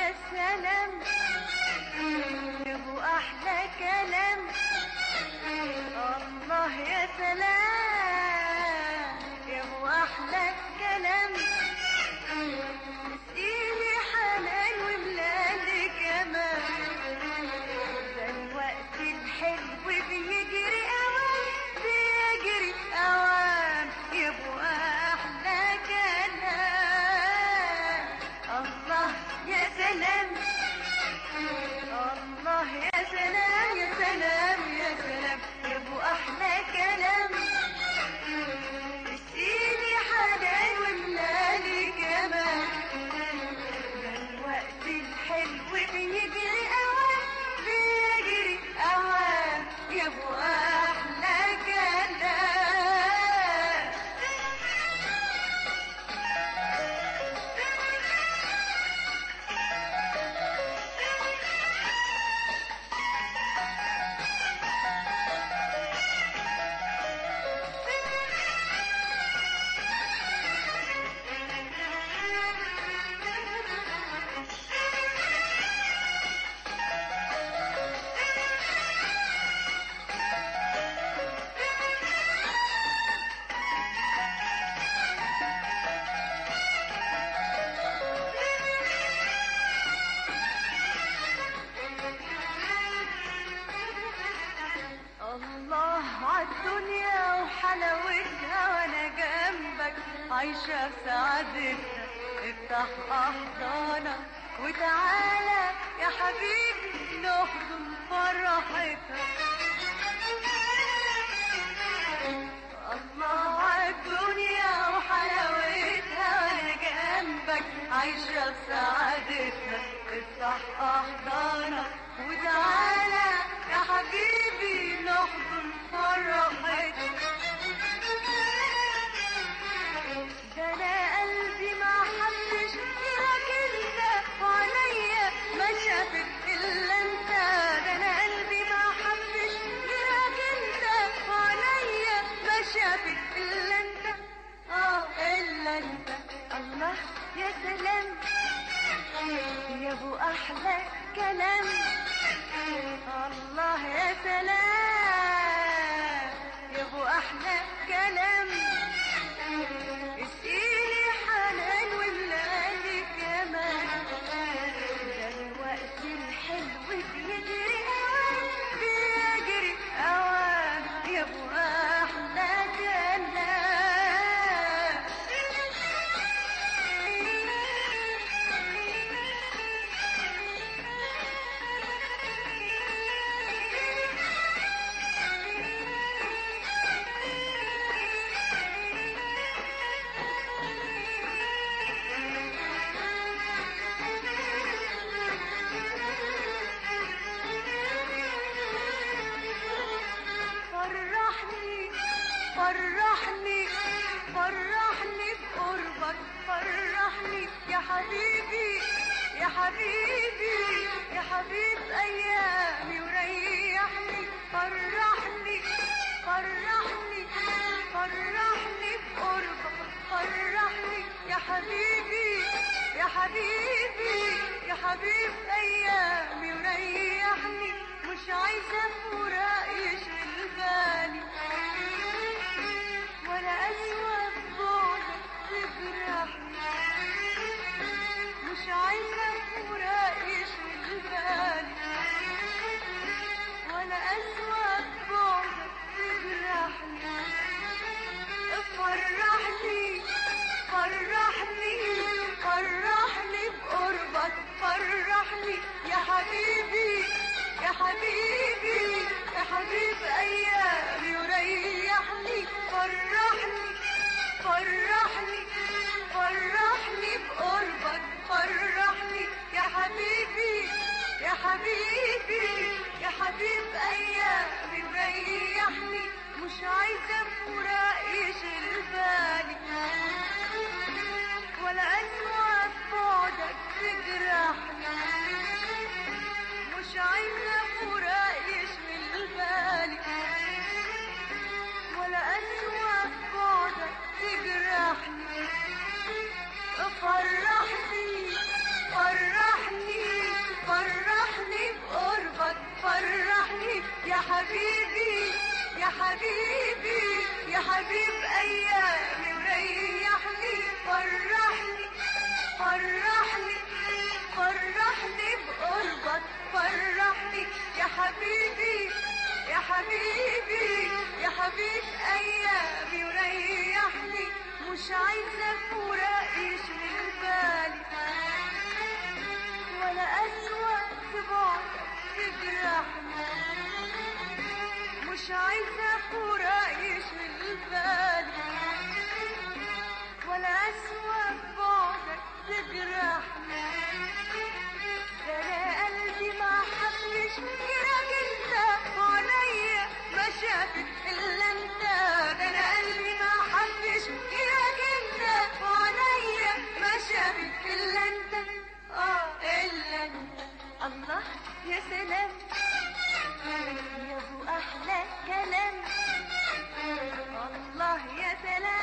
يا سلام يا ابو احلى كلام الله يا سلام يا ابو احلى كلام مسقيني حنان وملالي كمان ده الوقت الحلو بيجري اوام بيجري اوام يا ابو احلى كلام الله يا سلام الله يا سلام يا سلام يا سلام يا ابو احلى كلام اشيلي حنان وملالي كمان ده الوقت الحلو بيجري اوام بيجري اوام يا ابو احلى كلام الله عالدنيا وحلاوتها وانا جنبك عايشة في سعادتها افتح احضانك وتعالى يا حبيبي نحضن فرحتها الله عالدنيا وحلاوتها وانا جنبك عايشة في سعادتها افتح احضانك وتعالى يا حبيبي نحضن فرحتها ده انا قلبي ما حبش غيرك انت وعليا ما شافت الا انت ده انا قلبي ما حبش غيرك انت وعليا ما شافت الا انت اه الا انت الله يا سلام يا ابو احلى كلام الله يا سلام يا ابو احلى كلام اسقيني حنان وملالي كمان ده الوقت الحلو بيجري اوام بيجري اوام يا ابو احلى فرحني فرحني فرحني بقربك فرحني يا حبيبي يا حبيبي يا حبيب ايامي وريحني فرحني فرحني فرحني بقربك فرحني يا حبيبي يا حبيبي يا حبيب ايامي وريحني مش عايزه فراق يشغل بالي ولا أسوأ بعدك تجرحني مش عايزة فراق يشغل بالي ولا أسوأ بعدك تجرحني فرحني فرحني فرحني بقربك فرحني يا حبيبي يا حبيبي يا حبيب ايامي وريحني فرحني فرحني فرحني بقربك فرحني يا حبيبي يا حبيبي يا حبيب ايامي وريحني مش عايزه فراق يشغل بالي ولا أسوأ بعدك تجرحني مش عايزة فراق يشغل بالي تجرحني مش عايزة فراق يشغل بالي ولا أسوأ بعدك تجرحني ده أنا قلبي ما حبش غيرك انت وعليا ما شافت إلا انت ده أنا قلبي ما حبش غيرك انت وعليا ما شافت إلا انت اه إلا انت الله يا سلام يا ابو احلى كلام الله يا سلام